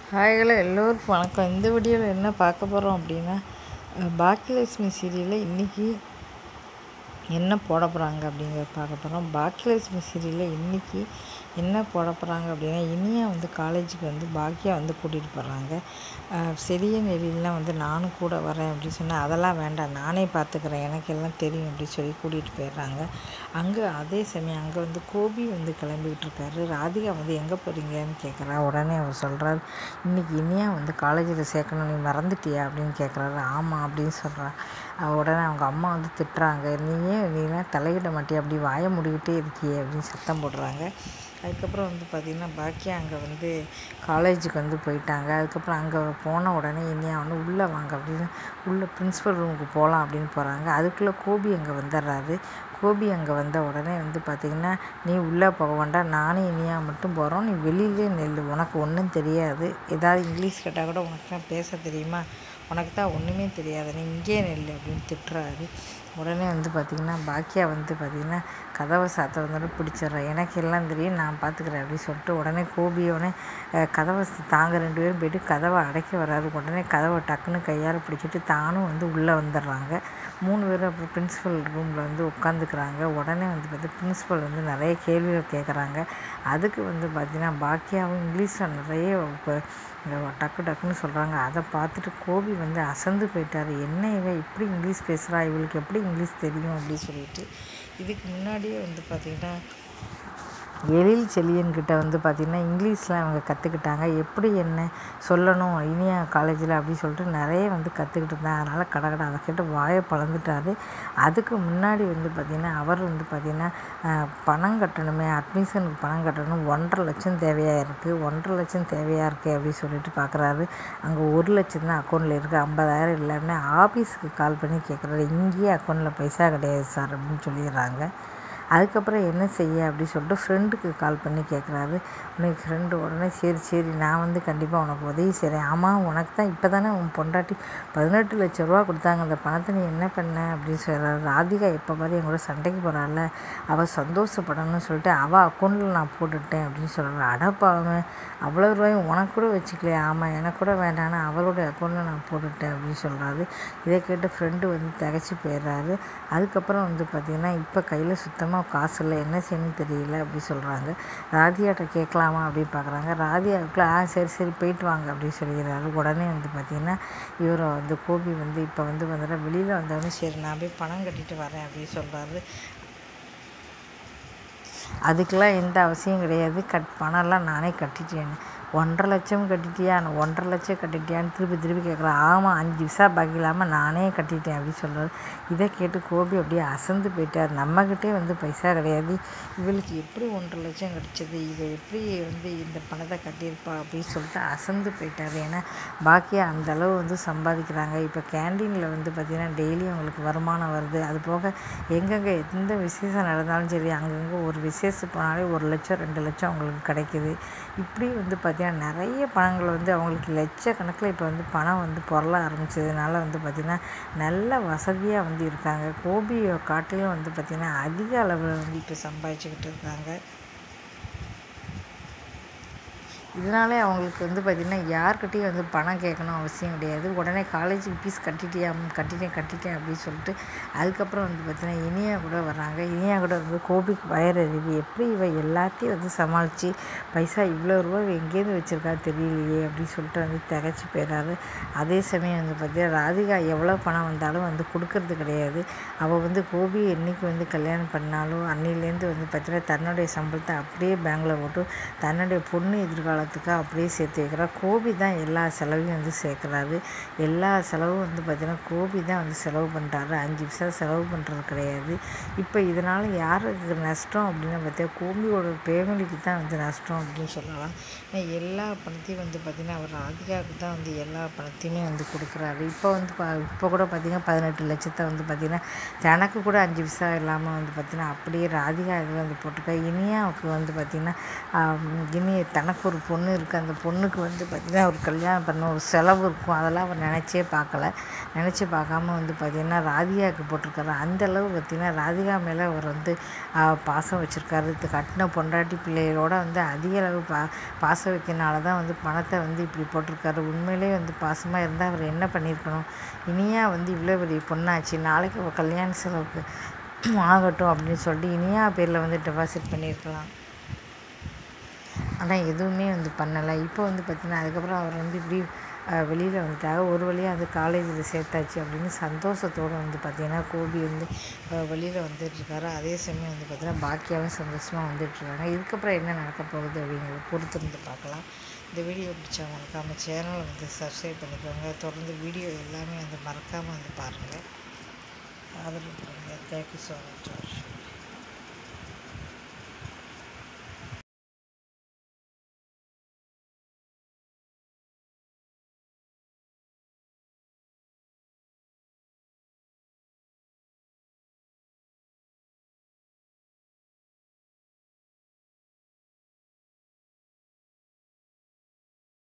hi hello எல்லோருக்கும் வணக்கம் இந்த வீடியோவில் என்ன பார்க்க போகிறோம் அப்படின்னா அஹ், பாக்கியலட்சுமி சீரியலில் இன்றைக்கி என்ன போட போகிறாங்க அப்படிங்கிறத பார்க்க போகிறோம் பாக்கியலட்சுமி சீரியலில் இன்றைக்கி என்ன போட போகிறாங்க அப்படின்னா இனியா வந்து காலேஜுக்கு வந்து பாக்கியா வந்து கூட்டிகிட்டு போகிறாங்க செடிய நெறியெல்லாம் வந்து நானும் கூட வரேன் அப்படின்னு சொன்னால் அதெல்லாம் வேண்டாம் நானே பார்த்துக்கிறேன் எனக்கு எல்லாம் தெரியும் அப்படின்னு சொல்லி கூட்டிகிட்டு போயிடுறாங்க அங்கே அதே சமயம் அங்கே வந்து கோபி வந்து கிளம்பிக்கிட்டு இருக்காரு ராதிகா வந்து எங்கே போகிறீங்கன்னு கேட்குறா உடனே அவர் சொல்கிறாரு இன்னைக்கு இனியா வந்து காலேஜில் சேர்க்கணும் நீ மறந்துட்டியா அப்படின்னு கேட்குறாரு ஆமாம் அப்படின்னு சொல்கிறா உடனே அவங்க அம்மா வந்து திட்டுறாங்க நீ ஏன் நீலாம் தலையிட மாட்டியா அப்படி வாயை மூடிக்கிட்டே இருக்கியே அப்படின்னு சத்தம் போடுறாங்க அதுக்கப்புறம் வந்து பார்த்திங்கன்னா பாக்கியா அங்கே வந்து காலேஜுக்கு வந்து போயிட்டாங்க அதுக்கப்புறம் அங்கே போன உடனே இனியா வந்து உள்ளே வாங்க அப்படின்னு உள்ளே பிரின்ஸிபல் ரூமுக்கு போகலாம் அப்படின்னு போகிறாங்க அதுக்குள்ளே கோபி அங்கே வந்துடுறாரு கோபி அங்கே வந்த உடனே வந்து பார்த்திங்கன்னா நீ உள்ளே போக வேண்டாம் நானும் இனியா மட்டும் போகிறோம் நீ வெளியிலே நெல் உனக்கு ஒன்றும் தெரியாது ஏதாவது இங்கிலீஷ் கேட்டால் கூட உனக்கு தான் பேச தெரியுமா உனக்கு தான் ஒன்றுமே தெரியாது நீ இங்கேயே நெல் அப்படின்னு திட்டுறாரு உடனே வந்து பார்த்திங்கன்னா பாக்கியா வந்து பார்த்திங்கன்னா கதவை சாத்த வந்தாலும் பிடிச்சிடுறேன் எனக்கு எல்லாம் தெரியும் நான் பார்த்துக்கிறேன் அப்படின்னு சொல்லிட்டு உடனே கோபியோடனே கதவை ஸ்- தாங்க ரெண்டு பேரும் போயிட்டு கதவை அடைக்க வராரு உடனே கதவை டக்குன்னு கையால் பிடிச்சிட்டு தானும் வந்து உள்ளே வந்துடுறாங்க மூணு பேரும் அப்புறம் பிரின்ஸிபல் ரூமில் வந்து உட்காந்துக்கிறாங்க உடனே வந்து பார்த்து பிரின்ஸிபல் வந்து நிறைய கேள்விகள் கேட்குறாங்க அதுக்கு வந்து பார்த்திங்கன்னா பாக்கியாவும் இங்கிலீஷில் நிறைய இப்போ டக்கு டக்குன்னு சொல்கிறாங்க அதை பார்த்துட்டு கோபி வந்து அசந்து போயிட்டார் என்ன இவ இப்படி இங்கிலீஷ் பேசுகிறா இவளுக்கு எப்படி இங்கிலீஷ் தெரியும் அப்படின்னு சொல்லிட்டு இதுக்கு முன்னாடியே வந்து பார்த்திங்கன்னா எழில் செழியன்கிட்ட வந்து பார்த்திங்கன்னா இங்கிலீஷ்லாம் அவங்க கற்றுக்கிட்டாங்க எப்படி என்ன சொல்லணும் இனியா காலேஜில் அப்படின்னு சொல்லிட்டு நிறைய வந்து கற்றுக்கிட்டு இருந்தாங்க அதனால் கடகடை அதை கேட்டு வாயை பழந்துட்டாரு அதுக்கு முன்னாடி வந்து பார்த்திங்கன்னா அவர் வந்து பார்த்திங்கன்னா அஹ், பணம் கட்டணுமே அட்மிஷனுக்கு பணம் கட்டணும் ஒன்றரை லட்சம் தேவையாக இருக்குது ஒன்றரை லட்சம் தேவையாக இருக்குது அப்படின்னு சொல்லிட்டு பார்க்குறாரு அங்கே ஒரு லட்சம் தான் அக்கௌண்ட்டில் இருக்குது ஐம்பதாயிரம் இல்லைன்னு ஆஃபீஸுக்கு கால் பண்ணி கேட்குறாரு இங்கேயே அக்கௌண்ட்டில் பைசா கிடையாது சார் அப்படின்னு சொல்லிடுறாங்க அதுக்கப்புறம் என்ன செய்ய அப்படின்னு சொல்லிட்டு ஃப்ரெண்டுக்கு கால் பண்ணி கேட்குறாரு உனக்கு ஃப்ரெண்டு உடனே சரி சரி நான் வந்து கண்டிப்பாக உனக்கு உதவி செய்கிறேன் ஆமாம் உனக்கு தான் இப்போ தானே உன் பொண்டாட்டி பதினெட்டு லட்ச ரூபா கொடுத்தாங்க அந்த பணத்தை நீ என்ன பண்ண அப்படின்னு சொல்கிறாரு ராதிகா எப்போ பாரு என் கூட சண்டைக்கு போகிறாள் அவள் சந்தோஷப்படணும்னு சொல்லிட்டு அவள் அக்கௌண்ட்டில் நான் போட்டுட்டேன் அப்படின்னு சொல்கிறாரு அடப்பாவன் அவ்வளோ ரூபாயும் உனக்கு கூட வச்சுக்கலையா ஆமாம் எனக்கு கூட வேண்டாம்னா அவளோட அக்கௌண்ட்டில் நான் போட்டுட்டேன் அப்படின்னு சொல்கிறாரு இதை கேட்டு ஃப்ரெண்டு வந்து திகச்சு போயிடுறாரு அதுக்கப்புறம் வந்து பார்த்திங்கன்னா இப்போ கையில் சுத்தமாக காசு இல்லை என்ன செய்யணும்னு தெரியல அப்படி சொல்கிறாங்க ராதியாட்ட கேட்கலாமா அப்படின்னு பார்க்குறாங்க ராதியாவுக்குள்ள ஆ சரி சரி போயிட்டு வாங்க அப்படின்னு சொல்லிடுறாரு உடனே வந்து பார்த்திங்கன்னா இவரை வந்து கோபி வந்து இப்போ வந்து வந்துடுற வெளியில் வந்தவொடனே சரி நான் போய் பணம் கட்டிட்டு வரேன் அப்படின்னு சொல்கிறாரு அதுக்கெல்லாம் எந்த அவசியம் கிடையாது கட் பணம்லாம் நானே கட்டிட்டேன் ஒன்றரை லட்சம் கட்டிட்டியா நான் ஒன்றரை லட்சம் கட்டிட்டியான்னு திருப்பி திருப்பி கேட்குறேன் ஆமாம் அஞ்சு விசா பாக்கி இல்லாமல் நானே கட்டிட்டேன் அப்படின்னு சொல்கிறாரு இதை கேட்டு கோபி அப்படியே அசந்து போயிட்டார் நம்மக்கிட்டே வந்து பைசா கிடையாது இவளுக்கு எப்படி ஒன்றரை லட்சம் கிடச்சிது இவ எப்படி வந்து இந்த பணத்தை கட்டியிருப்பா அப்படின்னு சொல்லிட்டு அசந்து போயிட்டார் ஏன்னா பாக்கியா அந்த அளவு வந்து சம்பாதிக்கிறாங்க இப்போ கேண்டீனில் வந்து பார்த்திங்கன்னா டெய்லி அவங்களுக்கு வருமானம் வருது அது போக எங்கெங்கே எந்த விசேஷம் நடந்தாலும் சரி அங்கங்கே ஒரு விசேஷம் போனாலே ஒரு லட்சம் ரெண்டு லட்சம் அவங்களுக்கு கிடைக்குது இப்படி வந்து பார்த்திங்கன்னா நிறைய பணங்கள் வந்து அவங்களுக்கு லட்சக்கணக்கில் இப்போ வந்து பணம் வந்து பொருள ஆரம்பிச்சதுனால வந்து பார்த்திங்கன்னா நல்ல வசதியாக வந்து இருக்காங்க கோபியை காட்டிலும் வந்து பார்த்திங்கன்னா அதிக அளவில் வந்து இப்போ சம்பாதிச்சுக்கிட்டு இருக்காங்க இதனாலே அவங்களுக்கு வந்து பார்த்திங்கன்னா யார்கிட்டயும் வந்து பணம் கேட்கணும் அவசியம் கிடையாது உடனே காலேஜுக்கு ஃபீஸ் கட்டிட்டியா ம், கட்டிட்டேன் கட்டிட்டேன் அப்படின்னு சொல்லிட்டு அதுக்கப்புறம் வந்து பார்த்திங்கன்னா இனியா கூட வராங்க இனியா கூட வந்து கோபிக்கு வயறறிவு எப்படி இவ எல்லாத்தையும் வந்து சமாளித்து பைசா இவ்வளோ ரூபா இவ எங்கேருந்து வச்சுருக்கா தெரியலையே அப்படின்னு சொல்லிட்டு வந்து திகச்சு போயிடுறாரு அதே சமயம் வந்து பார்த்திங்கன்னா ராதிகா எவ்வளோ பணம் வந்தாலும் வந்து கொடுக்கறது கிடையாது அவள் வந்து கோபி என்னைக்கு வந்து கல்யாணம் பண்ணாலும் அன்னிலேருந்து வந்து பார்த்திங்கன்னா தன்னுடைய சம்பளத்தை அப்படியே பேங்க்கில் போட்டு தன்னுடைய பொண்ணு எதிர்காலத்துக்கு அப்படியே சேர்த்து வைக்கிறா கோபி தான் எல்லா செலவையும் வந்து சேர்க்குறாரு எல்லா செலவும் வந்து பார்த்திங்கன்னா கோபி தான் வந்து செலவு பண்ணுறாரு அஞ்சு பைசா செலவு பண்ணுறது கிடையாது இப்போ இதனால் யாருக்கு நஷ்டம் அப்படின்னு பார்த்தா கோபியோட ஃபேமிலிக்கு தான் வந்து நஷ்டம் அப்படின்னு சொல்லலாம் ஏன்னா எல்லா பணத்தையும் வந்து பார்த்திங்கன்னா அவர் ராதிகாவுக்கு தான் வந்து எல்லா பணத்தையுமே வந்து கொடுக்குறாரு இப்போ வந்து பா இப்போ கூட பார்த்திங்கன்னா பதினெட்டு லட்சத்தை வந்து பார்த்திங்கன்னா தனக்கு கூட அஞ்சு பைசா இல்லாமல் வந்து பார்த்திங்கன்னா அப்படியே ராதிகா இதில் வந்து போட்டுக்க இனியாவுக்கு வந்து பார்த்திங்கன்னா ஆம், இனிய தனக்கு ஒரு பொண்ணு இருக்குது அந்த பொண்ணுக்கு வந்து பார்த்திங்கன்னா ஒரு கல்யாணம் பண்ண ஒரு செலவு இருக்கும் அதெல்லாம் அவர் நினச்சே பார்க்கல நினச்சி பார்க்காம வந்து பார்த்திங்கன்னா ராதிகாவுக்கு போட்டிருக்காரு அந்த அளவு பார்த்திங்கன்னா ராதிகா மேலே அவர் வந்து ஆஹ், பாசம் வச்சுருக்காரு இது கட்டின பொண்டாட்டி பிள்ளைகளோட வந்து அதிக அளவு பா பாசம் வைக்கிறனால தான் வந்து பணத்தை வந்து இப்படி போட்டிருக்காரு உண்மையிலே வந்து பாசமாக இருந்தால் அவர் என்ன பண்ணியிருக்கணும் இனியா வந்து இவ்வளோ பெரிய பொண்ணாச்சு நாளைக்கு அவள் கல்யாண செலவுக்கு ஆகட்டும் அப்படின்னு சொல்லிட்டு இனியா பேரில் வந்து டெபாசிட் பண்ணியிருக்கலாம் ஆனால் எதுவுமே வந்து பண்ணலை இப்போ வந்து பார்த்திங்கன்னா அதுக்கப்புறம் அவர் வந்து இப்படி வெளியில் வந்துட்டாங்க ஒரு வழியாக அது காலேஜில் சேர்த்தாச்சு அப்படின்னு சந்தோஷத்தோடு வந்து பார்த்திங்கன்னா கோபி வந்து வெளியில் வந்துட்டுருக்காரு அதே சமயம் வந்து பார்த்திங்கன்னா பாக்கியாவும் சந்தோஷமாக வந்துட்டுருக்காங்க இதுக்கப்புறம் என்ன நடக்க போகுது அப்படிங்கிறத பொறுத்திருந்து பார்க்கலாம் இந்த வீடியோ பிடிச்சா மறக்காமல் சேனலை வந்து சப்ஸ்கிரைப் பண்ணிக்கோங்க தொடர்ந்து வீடியோ எல்லாமே வந்து மறக்காமல் வந்து பாருங்கள் ஆதரவு பண்ணுங்கள் தேங்க்யூ ஸோ மச்